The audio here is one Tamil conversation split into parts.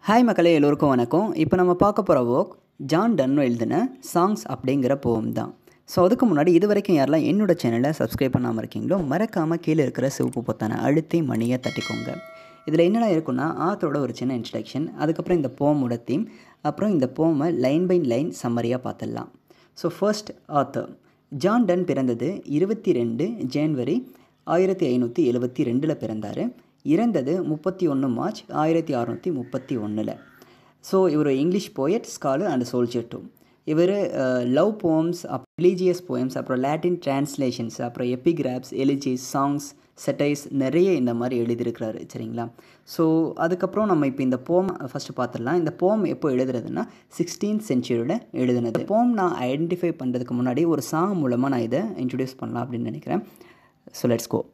ஹாய் மக்களே எல்லோருக்கும் வணக்கம் இப்போ நம்ம பார்க்க போகிற ஒர்க் ஜான் டன்னு எழுதின சாங்ஸ் அப்படிங்கிற போம் தான் ஸோ அதுக்கு முன்னாடி இது வரைக்கும் யாரெல்லாம் என்னோட சேனலை சப்ஸ்கிரைப் பண்ணாமல் இருக்கீங்களோ மறக்காமல் கீழே இருக்கிற சிவப்பு பொத்தான அழுத்தி மணியை தட்டிக்கோங்க இதில் என்னெல்லாம் இருக்குன்னா ஆத்தரோட ஒரு சின்ன இன்ட்ரடக்ஷன் அதுக்கப்புறம் இந்த போமோட தீம் அப்புறம் இந்த போமை லைன் பை லைன் சம்மரியாக பார்த்துடலாம் so first author John Donne பிறந்தது இருபத்தி ரெண்டு ஜான்வரி ஆயிரத்தி ஐநூற்றி எழுபத்தி ரெண்டில் பிறந்தார் இறந்தது முப்பத்தி ஒன்று மார்ச் ஆயிரத்தி அறநூற்றி முப்பத்தி ஒன்றில் ஸோ இவர் English poet scholar and soldier too இவர் love poems of religious poems அப்புறம் லாட்டின் டிரான்ஸ்லேஷன்ஸ் அப்புறம் எபிகிராப்ஸ் எலிஜிஸ் சாங்ஸ் செட்டைஸ் நிறைய இந்த மாதிரி எழுதியிருக்கிறாரு சரிங்களா ஸோ அதுக்கப்புறம் நம்ம இப்போ இந்த போம் ஃபஸ்ட்டு பார்த்துடலாம் இந்த போம் எப்போ எழுதுறதுன்னா சிக்ஸ்டீன்த் சென்ச்சுரியில் எழுதுனது போம் நான் ஐடென்டிஃபை பண்ணுறதுக்கு முன்னாடி ஒரு சாங் மூலமாக நான் இதை இன்ட்ரடியூஸ் பண்ணலாம் அப்படின்னு நினைக்கிறேன் ஸோ லெட்ஸ் கோ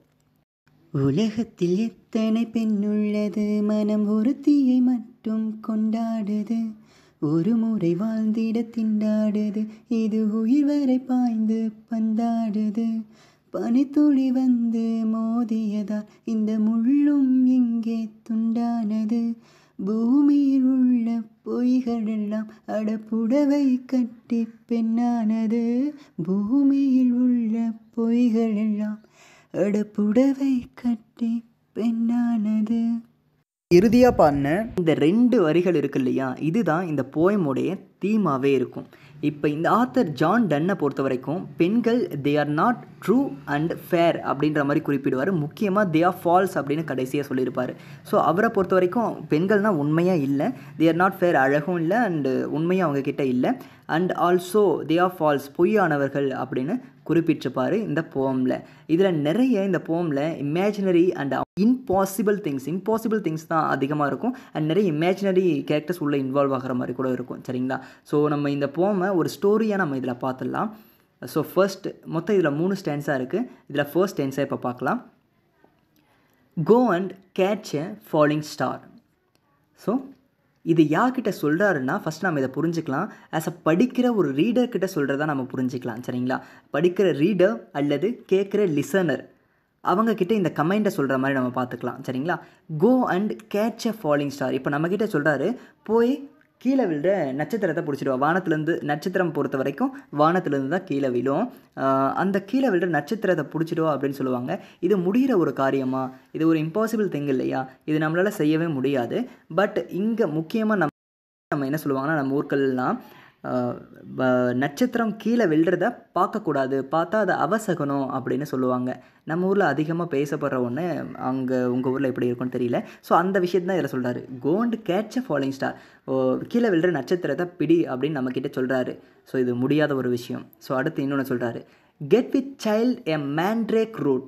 உலகத்தில் எத்தனை பெண் உள்ளது மனம் ஒருத்தியை மட்டும் கொண்டாடுது ஒரு முறை வாழ்ந்திட திண்டாடுது இது உயிர் வரை பாய்ந்து பந்தாடுது பனித்துளி வந்து மோதியதால் இந்த முள்ளும் இங்கே துண்டானது பூமியில் உள்ள பொய்களெல்லாம் அடப்புடவை கட்டி பெண்ணானது பூமியில் உள்ள பொய்களெல்லாம் அடப்புடவை கட்டி பெண்ணானது இறுதியாக பாடின இந்த ரெண்டு வரிகள் இருக்கு இல்லையா இதுதான் இந்த போயமுடைய தீமாவே இருக்கும் இப்போ இந்த ஆத்தர் ஜான் டன்னை பொறுத்த வரைக்கும் பெண்கள் they are not true and fair அப்படின்ற மாதிரி குறிப்பிடுவார் முக்கியமாக தே ஆர் ஃபால்ஸ் அப்படின்னு கடைசியாக சொல்லியிருப்பார் ஸோ அவரை பொறுத்த வரைக்கும் பெண்கள்னால் உண்மையாக இல்லை தே ஆர் நாட் ஃபேர் அழகும் இல்லை அண்டு உண்மையாக அவங்கக்கிட்ட இல்லை and also they are false பொய்யானவர்கள் அப்படின்னு குறிப்பிட்டிருப்பார் இந்த போமில் இதில் நிறைய இந்த போமில் imaginary and impossible things impossible things தான் அதிகமாக இருக்கும் அண்ட் நிறைய இமேஜினரி கேரக்டர்ஸ் உள்ளே இன்வால்வ் ஆகிற மாதிரி கூட இருக்கும் சரிங்களா ஸோ நம்ம இந்த போமை ஒரு ஸ்டோரியாக நம்ம இதில் பார்த்துடலாம் ஸோ ஃபர்ஸ்ட் மொத்தம் இதில் மூணு ஸ்டான்ஸாக இருக்குது இதில் ஃபர்ஸ்ட் ஸ்டான்ஸாக இப்போ பார்க்கலாம் go and catch a falling star so இது யார்கிட்ட சொல்கிறாருன்னா ஃபஸ்ட் நம்ம இதை புரிஞ்சுக்கலாம் ஆஸ் அ படிக்கிற ஒரு ரீடர் கிட்ட சொல்கிறதா நம்ம புரிஞ்சுக்கலாம் சரிங்களா படிக்கிற ரீடர் அல்லது கேட்குற லிசனர் அவங்கக்கிட்ட இந்த கமெண்ட்டை சொல்கிற மாதிரி நம்ம பார்த்துக்கலாம் சரிங்களா go and catch a falling star இப்போ நம்மக்கிட்ட சொல்கிறாரு போய் கீழே விழுற நட்சத்திரத்தை பிடிச்சிடுவா வானத்துலேருந்து நட்சத்திரம் பொறுத்த வரைக்கும் வானத்துலேருந்து தான் கீழே விழும் அந்த கீழே விழுற நட்சத்திரத்தை பிடிச்சிடுவா அப்படின்னு சொல்லுவாங்க இது முடிகிற ஒரு காரியமா இது ஒரு இம்பாசிபிள் திங் இல்லையா இது நம்மளால் செய்யவே முடியாது பட் இங்கே முக்கியமாக நம்ம நம்ம என்ன சொல்லுவாங்கன்னா நம்ம ஊர்கள்லாம் நட்சத்திரம் கீழே விழுறத பார்க்கக்கூடாது பார்த்தா அது அவசகணும் அப்படின்னு சொல்லுவாங்க நம்ம ஊரில் அதிகமாக பேசப்படுற ஒன்று அங்கே உங்கள் ஊரில் எப்படி இருக்கும்னு தெரியல ஸோ அந்த விஷயத்தை தான் இதில் சொல்கிறாரு go and catch a falling star கீழே விழுற நட்சத்திரத்தை பிடி அப்படின்னு நம்மக்கிட்ட சொல்கிறாரு ஸோ இது முடியாத ஒரு விஷயம் ஸோ அடுத்து இன்னொன்று சொல்கிறாரு get with child a mandrake root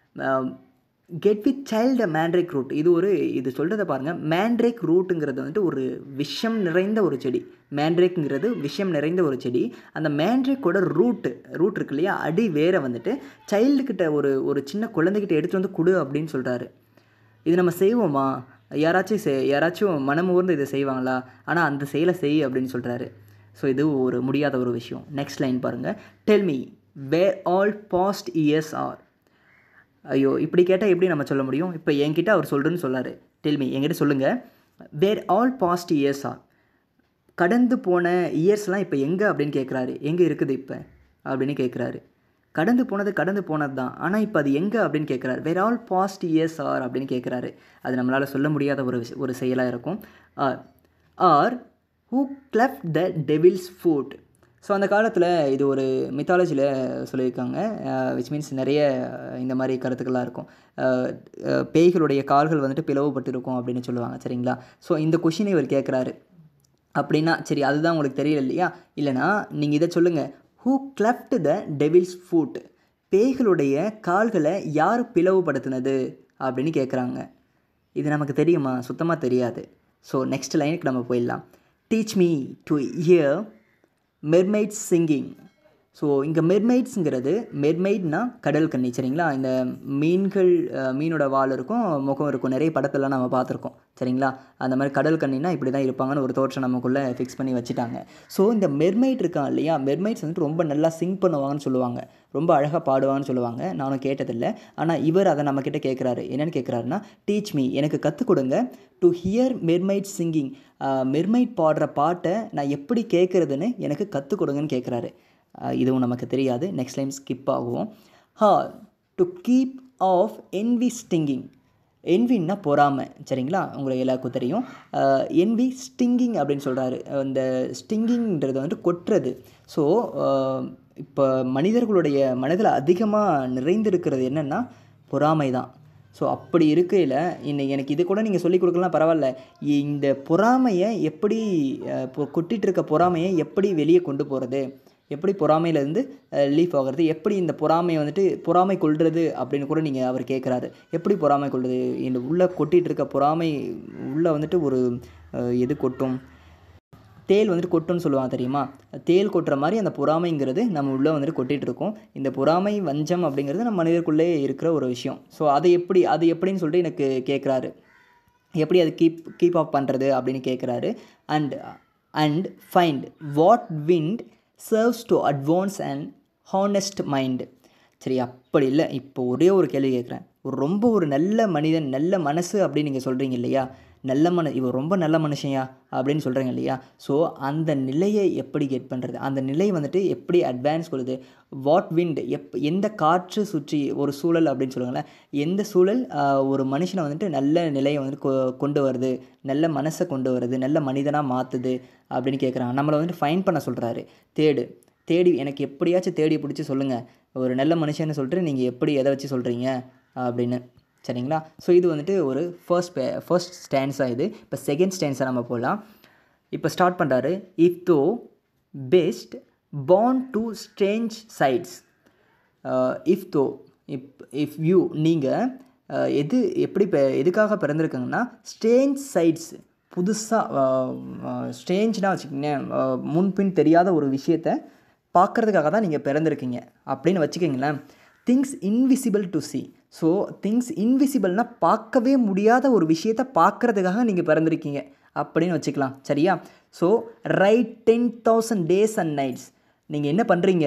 get with child mandrake root இது ஒரு இது சொல்கிறத பாருங்கள் மேண்ட்ரேக் ரூட்டுங்கிறது வந்துட்டு ஒரு விஷம் நிறைந்த ஒரு செடி மேண்ட்ரேக்குங்கிறது விஷம் நிறைந்த ஒரு செடி அந்த மேண்ட்ரேக்கோட ரூட்டு ரூட் இருக்கு இல்லையா அடி வேற வந்துட்டு சைல்டுக்கிட்ட ஒரு ஒரு சின்ன குழந்தைகிட்ட எடுத்துகிட்டு வந்து கொடு அப்படின்னு சொல்கிறாரு இது நம்ம செய்வோமா யாராச்சும் செய் யாராச்சும் மனம் ஊர்ந்து இதை செய்வாங்களா ஆனால் அந்த செயலை செய் அப்படின்னு சொல்கிறாரு ஸோ இது ஒரு முடியாத ஒரு விஷயம் நெக்ஸ்ட் லைன் பாருங்கள் tell me where all past years are ஐயோ இப்படி கேட்டால் எப்படி நம்ம சொல்ல முடியும் இப்போ என்கிட்ட அவர் சொல்கிறேன்னு சொல்லார் டெல்மி என்கிட்ட சொல்லுங்கள் where all past years are கடந்து போன இயர்ஸ்லாம் இப்போ எங்கே அப்படின்னு கேட்குறாரு எங்கே இருக்குது இப்போ அப்படின்னு கேட்குறாரு கடந்து போனது கடந்து போனது தான் ஆனால் இப்போ அது எங்கே அப்படின்னு கேட்குறாரு where all past years are அப்படின்னு கேட்குறாரு அது நம்மளால் சொல்ல முடியாத ஒரு ஒரு செயலாக இருக்கும் or or who cleft the devil's foot so அந்த காலத்தில் இது ஒரு மித்தாலஜியில் சொல்லியிருக்காங்க விச் மீன்ஸ் நிறைய இந்த மாதிரி கருத்துக்கள்லாம் இருக்கும் பேய்களுடைய கால்கள் வந்துட்டு பிளவுபட்டிருக்கும் அப்படின்னு சொல்லுவாங்க சரிங்களா ஸோ இந்த கொஷினை இவர் கேட்குறாரு அப்படின்னா சரி அதுதான் உங்களுக்கு தெரியல இல்லையா இல்லைனா நீங்கள் இதை சொல்லுங்கள் who cleft the devil's foot பேய்களுடைய கால்களை யார் பிளவுபடுத்தினது அப்படின்னு கேட்குறாங்க இது நமக்கு தெரியுமா சுத்தமாக தெரியாது ஸோ நெக்ஸ்ட் லைனுக்கு நம்ம போயிடலாம் teach me to hear mermaids singing so இங்கே மெர்மெய்ட்ஸுங்கிறது மெர்மெய்ட்னா கடல் கன்னி சரிங்களா இந்த மீன்கள் அஹ், மீனோட வால் இருக்கும் முகம் இருக்கும் நிறைய படத்தெல்லாம் நம்ம பார்த்துருக்கோம் சரிங்களா அந்த மாதிரி கடல் கன்னினா இப்படி தான் இருப்பாங்கன்னு ஒரு தோற்றம் நமக்குள்ளே ஃபிக்ஸ் பண்ணி வச்சுட்டாங்க ஸோ இந்த மெர்மெய்ட் இருக்கான் இல்லையா மெர்மெய்ட்ஸ் வந்துட்டு ரொம்ப நல்லா சிங் பண்ணுவாங்கன்னு சொல்லுவாங்க ரொம்ப அழகாக பாடுவாங்கன்னு சொல்லுவாங்க நானும் கேட்டதில்லை ஆனால் இவர் அதை நம்மக்கிட்ட கேட்குறாரு என்னென்னு கேட்குறாருன்னா டீச் மீ எனக்கு கற்றுக் கொடுங்க to hear mermaid singing mermaid பாடுற பாட்டை நான் எப்படி கேட்குறதுன்னு எனக்கு கற்றுக் கொடுங்கன்னு கேட்குறாரு அஹ் இதுவும் நமக்கு தெரியாது நெக்ஸ்ட் டைம் ஸ்கிப் ஆகும் or to keep off envy stinging என்வின்னா பொறாமை சரிங்களா உங்களுக்கு எல்லாருக்கும் தெரியும் என்வி ஸ்டிங்கிங் அப்படின்னு சொல்கிறாரு இந்த ஸ்டிங்கிங்கிறது வந்துட்டு கொட்டுறது ஸோ இப்போ மனிதர்களுடைய மனதில் அதிகமாக நிறைந்திருக்கிறது என்னென்னா பொறாமை தான் ஸோ அப்படி இருக்கையில் இன்னைக்கு எனக்கு இது கூட நீங்கள் சொல்லிக் கொடுக்கலாம் பரவாயில்ல இந்த பொறாமையை எப்படி அஹ், இப்போ கொட்டிட்டு இருக்க பொறாமையை எப்படி வெளியே கொண்டு போகிறது எப்படி பொறாமையிலேருந்து லீஃப் ஆகிறது எப்படி இந்த பொறாமையை வந்துட்டு பொறாமை கொள்வது அப்படின்னு கூட நீங்கள் அவர் கேட்குறாரு எப்படி பொறாமை கொள்வது இந்த உள்ளே கொட்டிட்டு இருக்க பொறாமை உள்ளே வந்துட்டு ஒரு அஹ், எது கொட்டும் தேல் வந்துட்டு கொட்டுன்னு சொல்லுவாங்க தெரியுமா தேல் கொட்டுற மாதிரி அந்த பொறாமைங்கிறது நம்ம உள்ளே வந்துட்டு கொட்டிகிட்டு இருக்கோம் இந்த பொறாமை வஞ்சம் அப்படிங்கிறது நம்ம மனிதருக்குள்ளே இருக்கிற ஒரு விஷயம் ஸோ அதை எப்படி அது எப்படின்னு சொல்லிட்டு எனக்கு கேட்குறாரு எப்படி அது கீப் கீப் அப் பண்ணுறது அப்படின்னு கேட்குறாரு and and find what wind serves to advance and honest mind சரி அப்படி இல்லை இப்போ ஒரே ஒரு கேள்வி கேட்குறேன் ஒரு ரொம்ப ஒரு நல்ல மனிதன் நல்ல மனசு அப்படின்னு நீங்கள் சொல்கிறீங்க இல்லையா நல்ல மன இவர் ரொம்ப நல்ல மனுஷன்யா அப்படின்னு சொல்கிறீங்க இல்லையா ஸோ அந்த நிலையை எப்படி கெட் பண்ணுறது அந்த நிலை வந்துட்டு எப்படி அட்வான்ஸ் கொடுது வாட் விண்ட் எப் எந்த காற்று சுற்றி ஒரு சூழல் அப்படின்னு சொல்லுவாங்களேன் எந்த சூழல் ஆஹ், ஒரு மனுஷனை வந்துட்டு நல்ல நிலையை வந்துட்டு கொ- கொண்டு வருது நல்ல மனசை கொண்டு வருது நல்ல மனிதனாக மாற்றுது அப்படின்னு கேட்குறாங்க நம்மளை வந்துட்டு ஃபைன் பண்ண சொல்கிறாரு தேடு தேடி எனக்கு எப்படியாச்சும் தேடி பிடிச்சி சொல்லுங்கள் ஒரு நல்ல மனுஷன்னு சொல்லிட்டு நீங்கள் எப்படி எதை வச்சு சொல்கிறீங்க அப்படின்னு சரிங்களா ஸோ இது வந்துட்டு ஒரு ஃபர்ஸ்ட் பே ஃபர்ஸ்ட் ஸ்டான்ஸாக இது இப்போ செகண்ட் ஸ்டான்ஸாக நம்ம போகலாம் இப்போ ஸ்டார்ட் பண்ணுறாரு if thou best born to strange sights if thou if if you நீங்கள் எது எப்படி பெ எதுக்காக பிறந்திருக்காங்கன்னா ஸ்ட்ரேஞ்ச் சைட்ஸ் புதுசாக ஸ்ட்ரேஞ்ச்னா வச்சுக்கிங்களேன் அஹ், முன்பின் தெரியாத ஒரு விஷயத்த பார்க்குறதுக்காக தான் நீங்கள் பிறந்திருக்கீங்க அப்படின்னு வச்சுக்கிங்களேன் things invisible to see so things இன்விசிபிள்னால் பார்க்கவே முடியாத ஒரு விஷயத்தை பார்க்குறதுக்காக நீங்கள் பிறந்திருக்கீங்க அப்படின்னு வச்சுக்கலாம் சரியா so ride ten thousand days and nights நீங்கள் என்ன பண்ணுறீங்க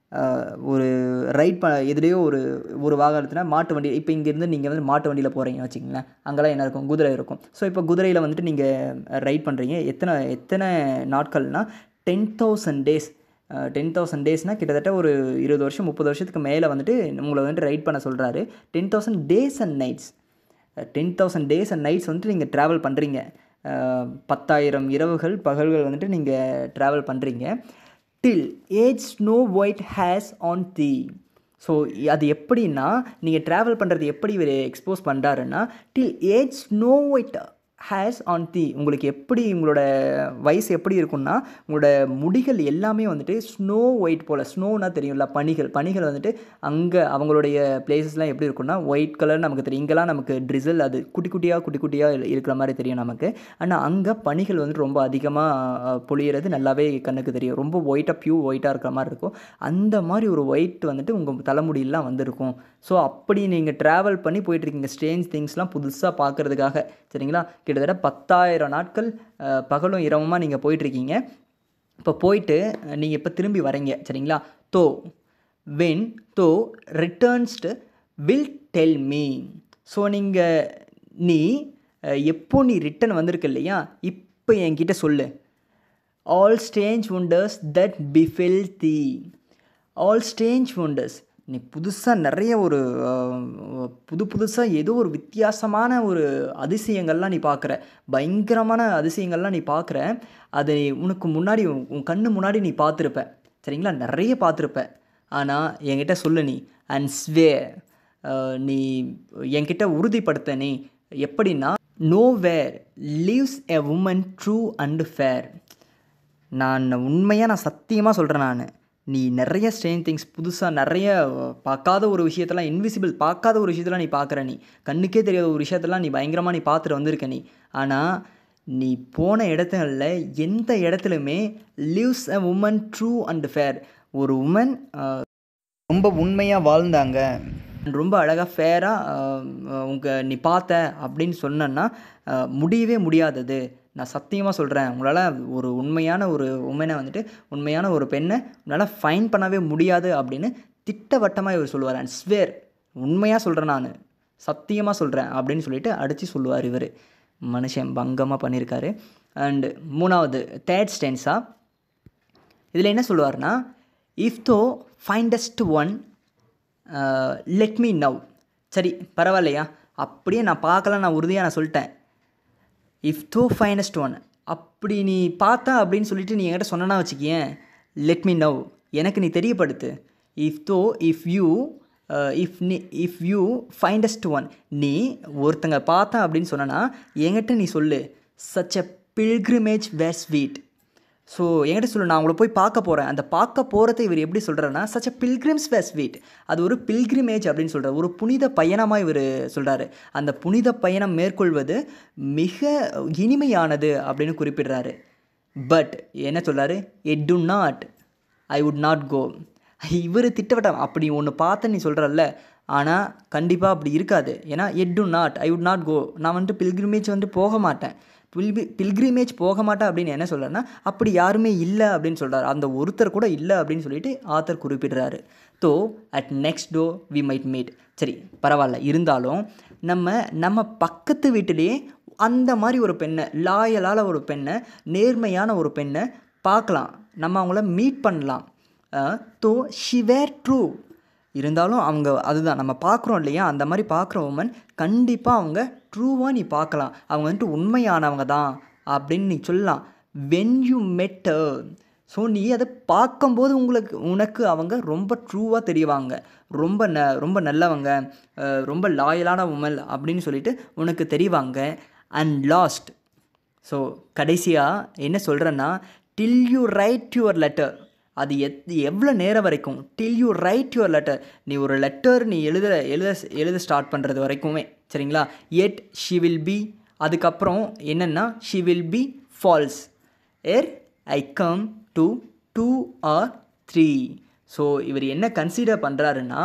ஒரு ரைட் ப எதுலேயோ ஒரு ஒரு வாகனத்தில் மாட்டு வண்டி இப்போ இங்கேருந்து நீங்கள் வந்து மாட்டு வண்டியில் போகிறீங்கன்னு வச்சுக்கங்களேன் அங்கெல்லாம் என்ன இருக்கும் குதிரை இருக்கும் ஸோ இப்போ குதிரையில் வந்துட்டு நீங்கள் ரைட் பண்ணுறீங்க எத்தனை எத்தனை நாட்கள்னால் ten thousand days ten thousand டேஸ்னால் கிட்டத்தட்ட ஒரு இருபது வருஷம் முப்பது வருஷத்துக்கு மேலே வந்துட்டு உங்களை வந்துட்டு ரைட் பண்ண சொல்கிறாரு ten thousand days and nights ten thousand days and nights வந்துட்டு நீங்கள் ட்ராவல் பண்ணுறீங்க பத்தாயிரம் இரவுகள் பகல்கள் வந்துட்டு நீங்கள் ட்ராவல் பண்ணுறீங்க till age snow white hairs on the so அது எப்படின்னா நீங்கள் ட்ராவல் பண்ணுறது எப்படி இவர் எக்ஸ்போஸ் பண்ணுறாருன்னா till age snow white hairs on the உங்களுக்கு எப்படி உங்களோட வயசு எப்படி இருக்கும்னா உங்களோட முடிகள் எல்லாமே வந்துட்டு ஸ்னோ ஒயிட் போல் ஸ்னோனா தெரியும்ல பனிகள் பனிகள் வந்துட்டு அங்கே அவங்களுடைய பிளேசஸ்லாம் எப்படி இருக்கும்னா ஒயிட் கலர் நமக்கு தெரியும் இங்கெல்லாம் நமக்கு ட்ரிசில் அது குட்டி குட்டியாக குட்டி குட்டியாக இருக்கிற மாதிரி தெரியும் நமக்கு ஆனால் அங்கே பனிகள் வந்துட்டு ரொம்ப அதிகமாக பொழியிறது நல்லாவே கண்ணுக்கு தெரியும் ரொம்ப ஒயிட்டாக பியூ ஒயிட்டாக இருக்கிற மாதிரி இருக்கும் அந்த மாதிரி ஒரு ஒயிட் வந்துட்டு உங்கள் தலைமுடியெல்லாம் வந்திருக்கும் ஸோ அப்படி நீங்கள் ட்ராவல் பண்ணி போயிட்டுருக்கீங்க ஸ்ட்ரேஞ்ச் திங்ஸ்லாம் புதுசாக பார்க்குறதுக்காக சரிங்களா கிட்டத்தட்ட பத்தாயிரம் நாட்கள் அஹ், பகலும் இரவுமாக நீங்கள் போயிட்டுருக்கீங்க இப்போ போயிட்டு நீங்கள் இப்போ திரும்பி வரீங்க சரிங்களா thou when thou returnest will tell me so நீங்கள் நீ அஹ், எப்போ நீ ரிட்டன் வந்திருக்க இல்லையா இப்போ என்கிட்ட சொல்லு all strange wonders that befell thee all strange wonders நீ புதுசாக நிறைய ஒரு அஹ், புது புதுசாக ஏதோ ஒரு வித்தியாசமான ஒரு அதிசயங்கள்லாம் நீ பார்க்குற பயங்கரமான அதிசயங்கள்லாம் நீ பார்க்குற அதை உனக்கு முன்னாடி உன் உன் கண்ணு முன்னாடி நீ பார்த்துருப்ப சரிங்களா நிறைய பார்த்துருப்ப ஆனால் என்கிட்ட சொல்லு நீ அண்ட் ஸ்வே நீ என்கிட்ட உறுதிப்படுத்த நீ எப்படின்னா no where lives a woman true and fair நான் உண்மையாக நான் சத்தியமாக சொல்கிறேன் நான் நீ நிறைய ஸ்ட்ரேஞ்ச் திங்ஸ் புதுசாக நிறைய பார்க்காத ஒரு விஷயத்தெல்லாம் இன்விசிபிள் பார்க்காத ஒரு விஷயத்தெல்லாம் நீ பார்க்குற நீ கண்ணுக்கே தெரியாத ஒரு விஷயத்தெல்லாம் நீ பயங்கரமாக நீ பார்த்துட்டு வந்திருக்க நீ ஆனால் நீ போன இடத்துல எந்த இடத்துலையுமே lives a woman true and fair ஒரு உமன் ரொம்ப உண்மையாக வாழ்ந்தாங்க ரொம்ப அழகாக ஃபேராக உங்கள் நீ பார்த்த அப்படின்னு சொன்னேன்னா அஹ், முடியவே முடியாதது நான் சத்தியமாக சொல்கிறேன் உங்களால் ஒரு உண்மையான ஒரு உமனை வந்துட்டு உண்மையான ஒரு பெண்ணை உங்களால் ஃபைன் பண்ணவே முடியாது அப்படின்னு திட்டவட்டமாக இவர் சொல்லுவார் அண்ட் ஸ்வேர் உண்மையாக சொல்கிறேன் நான் சத்தியமாக சொல்கிறேன் அப்படின்னு சொல்லிட்டு அடித்து சொல்லுவார் இவர் மனுஷன் பங்கமாக பண்ணியிருக்காரு அண்டு மூணாவது தேர்ட் ஸ்டென்ஸா இதில் என்ன சொல்லுவார்னா if thou findest one let me now சரி பரவாயில்லையா அப்படியே நான் பார்க்கல நான் உறுதியாக நான் சொல்லிட்டேன் இஃப் தோ ஃபைனஸ்ட் ஒன் அப்படி நீ பார்த்தா அப்படின்னு சொல்லிட்டு நீ என்கிட்ட சொன்னா வச்சுக்கியேன் லெட் மீ நவ் எனக்கு நீ தெரியப்படுத்து if thou if you if நீ இஃப் யூ ஃபைண்டஸ்ட் ஒன் நீ ஒருத்தங்க பார்த்தா அப்படின்னு சொன்னனா என்கிட்ட நீ சொல்லு such a pilgrimage were sweet so என்கிட்ட சொல்லு நான் உங்களை போய் பார்க்க போகிறேன் அந்த பார்க்க போகிறத இவர் எப்படி சொல்கிறாருன்னா such a pilgrims were sweet அது ஒரு பில்கிரிமேஜ் அப்படின்னு சொல்கிறார் ஒரு புனித பயணமாக இவர் சொல்கிறாரு அந்த புனித பயணம் மேற்கொள்வது மிக இனிமையானது அப்படின்னு குறிப்பிடுறாரு பட் என்ன சொல்கிறாரு it do not I would not go இவர் திட்டவட்டம் அப்படி ஒன்று பார்த்து நீ சொல்கிறல்ல ஆனால் கண்டிப்பாக அப்படி இருக்காது ஏன்னா yet do not I would not go நான் வந்துட்டு பில்கிரிமேஜ் வந்துட்டு போக மாட்டேன் பில்பி பில்கிரிமேஜ் போக மாட்டேன் அப்படின்னு என்ன சொல்கிறேன்னா அப்படி யாருமே இல்லை அப்படின்னு சொல்கிறார் அந்த ஒருத்தர் கூட இல்லை அப்படின்னு சொல்லிட்டு ஆத்தர் குறிப்பிடுறாரு so at next door we might meet சரி பரவாயில்ல இருந்தாலும் நம்ம நம்ம பக்கத்து வீட்டிலேயே அந்த மாதிரி ஒரு பெண்ணை லாயலான ஒரு பெண்ணை நேர்மையான ஒரு பெண்ணை பார்க்கலாம் நம்ம அவங்கள மீட் பண்ணலாம் தோ ஷி வேர் ட்ரூ இருந்தாலும் அவங்க அதுதான் நம்ம பார்க்குறோம் இல்லையா அந்த மாதிரி பார்க்குற உமன் கண்டிப்பாக அவங்க ட்ரூவாக நீ பார்க்கலாம் அவங்க வந்துட்டு உண்மையானவங்க தான் அப்படின்னு நீ சொல்லலாம் வென் யூ மெட் ஸோ நீ அதை பார்க்கும்போது உங்களுக்கு உனக்கு அவங்க ரொம்ப ட்ரூவாக தெரியவாங்க ரொம்ப ந ரொம்ப நல்லவங்க அஹ், ரொம்ப லாயலான உமல் அப்படின்னு சொல்லிட்டு உனக்கு தெரிவாங்க அண்ட் லாஸ்ட் ஸோ கடைசியாக என்ன சொல்கிறேன்னா till you write your letter அது எத் எவ்வளோ நேரம் வரைக்கும் till you write your letter நீ ஒரு லெட்டர் நீ எழுத எழுத எழுத ஸ்டார்ட் பண்ணுறது வரைக்குமே சரிங்களா எட் ஷி வில் பி அதுக்கப்புறம் என்னென்னா she will be false ere I come to two or three so இவர் என்ன கன்சிடர் பண்ணுறாருன்னா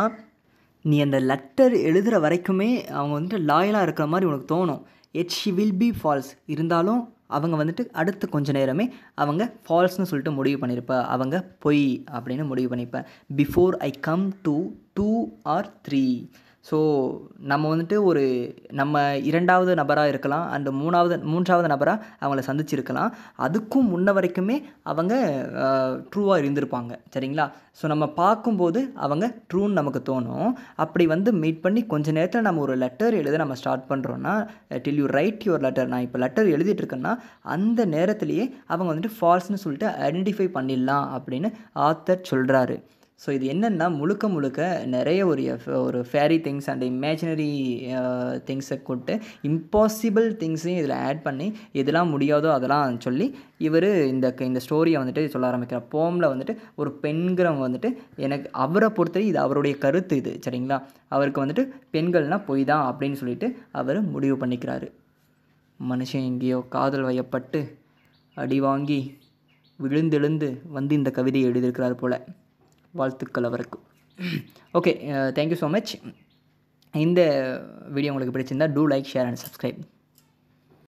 நீ அந்த லெட்டர் எழுதுகிற வரைக்குமே அவங்க வந்துட்டு லாயலாக இருக்கிற மாதிரி உனக்கு தோணும் yet she will be false இருந்தாலும் அவங்க வந்துட்டு அடுத்து கொஞ்ச நேரமே அவங்க ஃபால்ஸ்னு சொல்லிட்டு முடிவு பண்ணியிருப்ப அவங்க பொய் அப்படின்னு முடிவு பண்ணியிருப்பேன் before I come to two or three so நம்ம வந்துட்டு ஒரு நம்ம இரண்டாவது நபராக இருக்கலாம் அண்ட் மூணாவது மூன்றாவது நபராக அவங்கள சந்திச்சிருக்கலாம் அதுக்கும் முன்ன வரைக்குமே அவங்க ட்ரூவாக இருந்திருப்பாங்க சரிங்களா ஸோ நம்ம பார்க்கும்போது அவங்க ட்ரூன்னு நமக்கு தோணும் அப்படி வந்து மீட் பண்ணி கொஞ்ச நேரத்தில் நம்ம ஒரு லெட்டர் எழுத நம்ம ஸ்டார்ட் பண்ணுறோன்னா till you write your letter நான் இப்போ லெட்டர் எழுதிட்டு இருக்கேன்னா அந்த நேரத்திலேயே அவங்க வந்துட்டு ஃபால்ஸ்னு சொல்லிட்டு ஐடென்டிஃபை பண்ணிடலாம் அப்படின்னு ஆத்தர் சொல்கிறாரு ஸோ இது என்னென்னா முழுக்க முழுக்க நிறைய ஒரு எஃப்- ஒரு ஃபேரி திங்ஸ் அண்ட் இமேஜினரி திங்ஸை கொண்டு இம்பாசிபிள் திங்ஸையும் இதில் ஆட் பண்ணி எதெல்லாம் முடியாதோ அதெல்லாம் சொல்லி இவர் இந்த க- இந்த ஸ்டோரியை வந்துட்டு சொல்ல ஆரம்பிக்கிறார் போமில் வந்துட்டு ஒரு பெண்கிறவங்க வந்துட்டு எனக்கு அவரை பொறுத்தவரை இது அவருடைய கருத்து இது சரிங்களா அவருக்கு வந்துட்டு பெண்கள்னால் பொய் தான் அப்படின்னு சொல்லிட்டு அவர் முடிவு பண்ணிக்கிறாரு மனுஷன் எங்கேயோ காதல் வயப்பட்டு அடி வாங்கி விழுந்தெழுந்து வந்து இந்த கவிதையை எழுதியிருக்கிறார் போல் வாழ்த்துக்கள் அவருக்கு ஓகே தேங்க்யூ ஸோ மச் இந்த வீடியோ உங்களுக்கு பிடிச்சிருந்தா do like share and subscribe